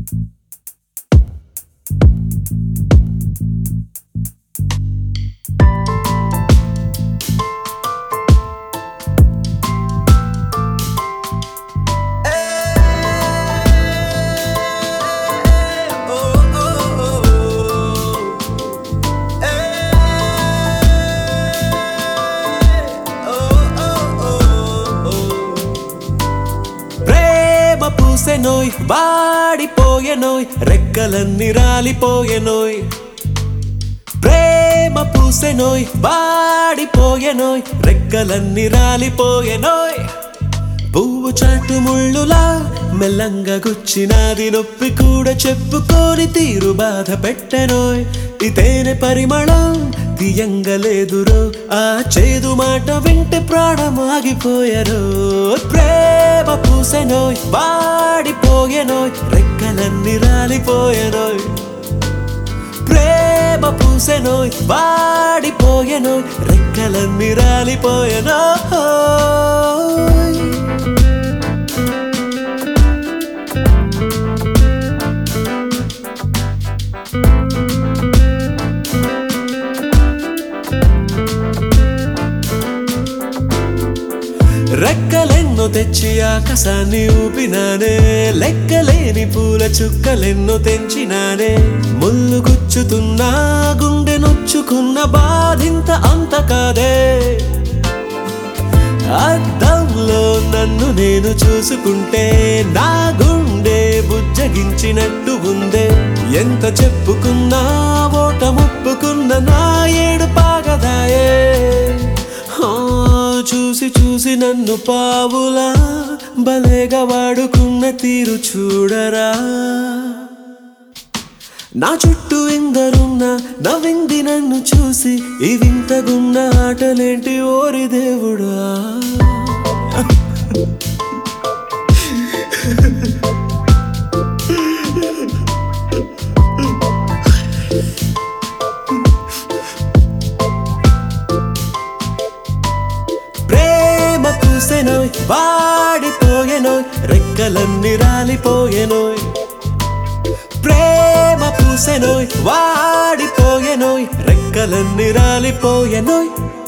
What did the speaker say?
ప్రేమ పూసెనోయ్ వాడిపోయెనోయ్ రెక్కలన్నీ రాలిపోయెనోయ్ ప్రేమ పూసెనోయ్ వాడిపోయెనోయ్ రెక్కలన్నీ రాలిపోయెనోయ్ పువ్వు చాటు ముళ్ళులా మెల్లంగా గుచ్చినాది నొప్పి కూడా చెప్పుకోని తీరు బాధ పెట్టెనోయ్ ఈ తేనె పరిమళం తీయంగా లేదురో ఆ చేదు మాట వింటే ప్రాణం ఆగిపోయారో ప్రేమ పూసెనోయ్ వాడిపోయెనోయ్ రెక్కలన్నీ రాలిపోయెనోయ్ ప్రేమ పూసెనోయ్ వాడిపోయెనోయ్ రెక్కలన్నీ రాలిపోయెనోయ్ రెక్కలెన్నో తెచ్చి ఆకాశాన్ని ఊపినానే లెక్కలేని పూల చుక్కలెన్నో తెంచినానే ముళ్ళు గుచ్చుతున్నా గుండె నొచ్చుకున్న బాధింత అంత కాదే అద్దంలో నన్ను నేను చూసుకుంటే నా గుండె బుజ్జగించినట్టు ఉందే ఎంత చెప్పుకున్నా ఓట ముప్పుకున్న నా ఏడు పాగదాయే ఆ, చూసి చూసి నన్ను పావులా భలేగా వాడుకున్న తీరు చూడరా నా చుట్టూ ఎందరున్నా నవ్వింది నన్ను చూసి ఈ వింతగున్న ఆటలేంటి ఓరి దేవుడా ప్రేమ పూసెనోయ్ వాడిపోయెనోయ్ రెక్కలన్నీ రాలిపోయెనోయ్ ప్రేమ పూసెనోయ్ వాడిపోయెనోయ్ రెక్కలన్నీ రాలిపోయెనోయ్